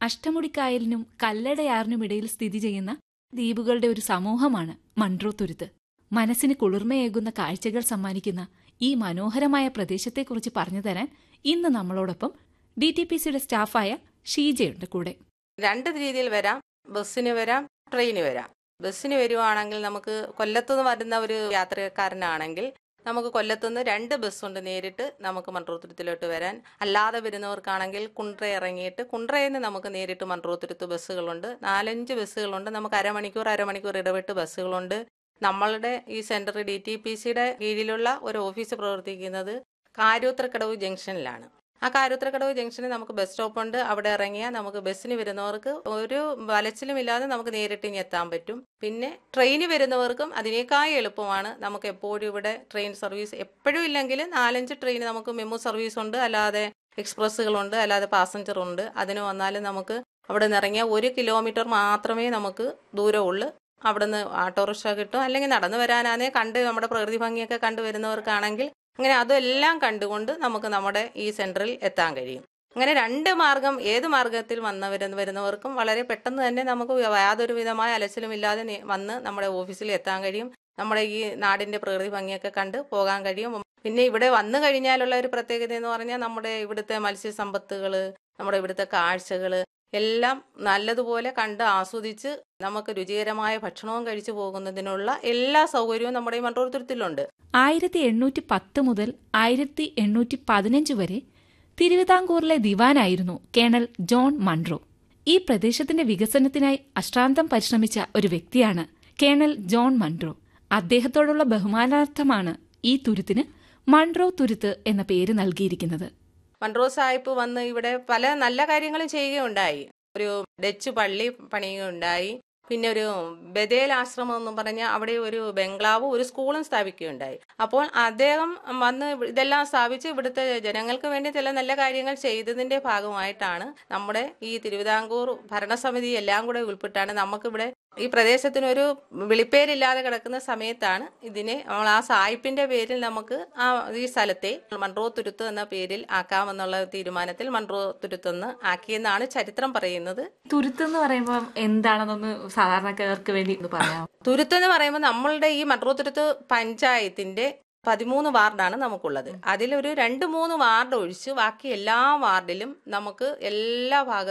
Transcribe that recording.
അഷ്ടമുടിക്കായലിനും കല്ലടയാറിനും ഇടയിൽ സ്ഥിതി ചെയ്യുന്ന ദ്വീപുകളുടെ ഒരു സമൂഹമാണ് മൺട്രോ തുരുത്ത് മനസ്സിന് കുളിർമയേകുന്ന കാഴ്ചകൾ സമ്മാനിക്കുന്ന ഈ മനോഹരമായ പ്രദേശത്തെക്കുറിച്ച് പറഞ്ഞു തരാൻ ഇന്ന് നമ്മളോടൊപ്പം ഡി ടി പി സിയുടെ സ്റ്റാഫായ ഷീജയുണ്ട് കൂടെ രണ്ട് രീതിയിൽ വരാം ബസ്സിന് വരാം ട്രെയിന് വരാം ബസ്സിന് വരുവാണെങ്കിൽ നമുക്ക് കൊല്ലത്തുനിന്ന് വരുന്ന ഒരു യാത്രക്കാരനാണെങ്കിൽ നമുക്ക് കൊല്ലത്തുനിന്ന് രണ്ട് ബസ്സുണ്ട് നേരിട്ട് നമുക്ക് മൺട്രോത്തുരുത്തിലോട്ട് വരാൻ അല്ലാതെ വരുന്നവർക്കാണെങ്കിൽ കുണ്ട്ര ഇറങ്ങിയിട്ട് കുണ്ട്രയിൽ നിന്ന് നമുക്ക് നേരിട്ട് മൺട്രോത്തുരുത്ത് ബസ്സുകളുണ്ട് നാലഞ്ച് ബസ്സുകളുണ്ട് നമുക്ക് അരമണിക്കൂർ അരമണിക്കൂർ ഇടവിട്ട് ബസ്സുകളുണ്ട് നമ്മളുടെ ഈ സെന്റർ ഡി ടി പി സിയുടെ കീഴിലുള്ള ഒരു ഓഫീസ് പ്രവർത്തിക്കുന്നത് കാര്യോത്രക്കടവ് ജംഗ്ഷനിലാണ് ആ കാര്യോത്രക്കടവ് ജംഗ്ഷനിൽ നമുക്ക് ബസ് സ്റ്റോപ്പ് ഉണ്ട് അവിടെ ഇറങ്ങിയാൽ നമുക്ക് ബസ്സിന് വരുന്നവർക്ക് ഒരു വലച്ചിലും ഇല്ലാതെ നമുക്ക് നേരിട്ട് ഇനി എത്താൻ പറ്റും പിന്നെ ട്രെയിന് വരുന്നവർക്കും അതിനേക്കാൾ എളുപ്പമാണ് നമുക്ക് എപ്പോഴും ഇവിടെ ട്രെയിൻ സർവീസ് എപ്പോഴും ഇല്ലെങ്കിൽ നാലഞ്ച് ട്രെയിൻ നമുക്ക് മെമു സർവീസ് ഉണ്ട് അല്ലാതെ എക്സ്പ്രസ്സുകളുണ്ട് അല്ലാതെ പാസഞ്ചർ ഉണ്ട് അതിന് വന്നാലും നമുക്ക് അവിടെ നിന്ന് ഇറങ്ങിയാൽ ഒരു കിലോമീറ്റർ മാത്രമേ നമുക്ക് ദൂരമുള്ളൂ അവിടുന്ന് ഓട്ടോറിക്ഷ കിട്ടും അല്ലെങ്കിൽ നടന്നു വരാനാണേ കണ്ട് നമ്മുടെ പ്രകൃതി ഭംഗിയൊക്കെ കണ്ടു വരുന്നവർക്കാണെങ്കിൽ അങ്ങനെ അതെല്ലാം കണ്ടുകൊണ്ട് നമുക്ക് നമ്മുടെ ഈ സെന്ററിൽ എത്താൻ കഴിയും അങ്ങനെ രണ്ട് മാർഗം ഏത് മാർഗത്തിൽ വന്നവർ വരുന്നവർക്കും വളരെ പെട്ടെന്ന് തന്നെ നമുക്ക് യാതൊരു വിധമായ അലച്ചിലും ഇല്ലാതെ നേ- വന്ന് നമ്മുടെ ഓഫീസിൽ എത്താൻ കഴിയും നമ്മുടെ ഈ നാടിന്റെ പ്രകൃതി ഭംഗിയൊക്കെ കണ്ട് പോകാൻ കഴിയും പിന്നെ ഇവിടെ വന്നു കഴിഞ്ഞാലുള്ള ഒരു പ്രത്യേകത എന്ന് പറഞ്ഞാൽ നമ്മുടെ ഇവിടുത്തെ മത്സ്യസമ്പത്തുകൾ നമ്മുടെ ഇവിടുത്തെ കാഴ്ചകൾ എല്ലാം നല്ലതുപോലെ കണ്ട് ആസ്വദിച്ച് നമുക്ക് രുചികരമായ ഭക്ഷണവും കഴിച്ചു പോകുന്നതിനുള്ള എല്ലാ സൗകര്യവും നമ്മുടെ ഈ മൺട്രോത്തുരുത്തിലുണ്ട് ആയിരത്തി എണ്ണൂറ്റി പത്ത് മുതൽ ആയിരത്തി എണ്ണൂറ്റി പതിനഞ്ച് വരെ തിരുവിതാംകൂറിലെ ദിവാനായിരുന്നു കേണൽ ജോൺ മൺട്രോ ഈ പ്രദേശത്തിന്റെ വികസനത്തിനായി അശ്രാന്തം പരിശ്രമിച്ച ഒരു വ്യക്തിയാണ് കേണൽ ജോൺ മൺട്രോ അദ്ദേഹത്തോടുള്ള ബഹുമാനാർത്ഥമാണ് ഈ തുരുത്തിന് മൺട്രോ തുരുത്ത് എന്ന പേര് നൽകിയിരിക്കുന്നത് മൺട്രോ സാഹിബ് വന്ന് ഇവിടെ പല നല്ല കാര്യങ്ങളും ചെയ്യുകയുണ്ടായി ഒരു ഡച്ച് പള്ളി പണിയുകയുണ്ടായി പിന്നെ ഒരു ബദേൽ ആശ്രമം എന്ന് പറഞ്ഞ അവിടെ ഒരു ബംഗ്ലാവും ഒരു സ്കൂളും സ്ഥാപിക്കുകയുണ്ടായി അപ്പോൾ അദ്ദേഹം വന്ന് ഇവ- ഇതെല്ലാം സ്ഥാപിച്ച് ഇവിടുത്തെ ജനങ്ങൾക്ക് വേണ്ടി ചില നല്ല കാര്യങ്ങൾ ചെയ്തതിന്റെ ഭാഗമായിട്ടാണ് നമ്മുടെ ഈ തിരുവിതാംകൂർ ഭരണസമിതി എല്ലാം കൂടെ ഉൾപ്പെട്ടാണ് നമുക്കിവിടെ ഈ പ്രദേശത്തിന് ഒരു വിളിപ്പേരില്ലാതെ കിടക്കുന്ന സമയത്താണ് ഇതിനെ നമ്മൾ ആ സായിപ്പിന്റെ പേരിൽ നമുക്ക് ആ ഈ സ്ഥലത്തെ മൺട്രോ തുരുത്ത് എന്ന പേരിൽ ആക്കാമെന്നുള്ള തീരുമാനത്തിൽ മൺട്രോ തുരുത്തെന്ന് ആക്കിയെന്നാണ് ചരിത്രം പറയുന്നത് തുരുത്ത് എന്ന് പറയുമ്പോൾ എന്താണെന്നൊന്ന് സാധാരണക്കാർക്ക് വേണ്ടി ഒന്ന് പറയാം തുരുത്ത് എന്ന് പറയുമ്പോൾ നമ്മളുടെ ഈ മൺട്രോ തുരുത്ത് പഞ്ചായത്തിന്റെ പതിമൂന്ന് വാർഡാണ് നമുക്കുള്ളത് അതിലൊരു രണ്ട് മൂന്ന് വാർഡ് ഒഴിച്ച് ബാക്കി എല്ലാ വാർഡിലും നമുക്ക് എല്ലാ ഭാഗത്തും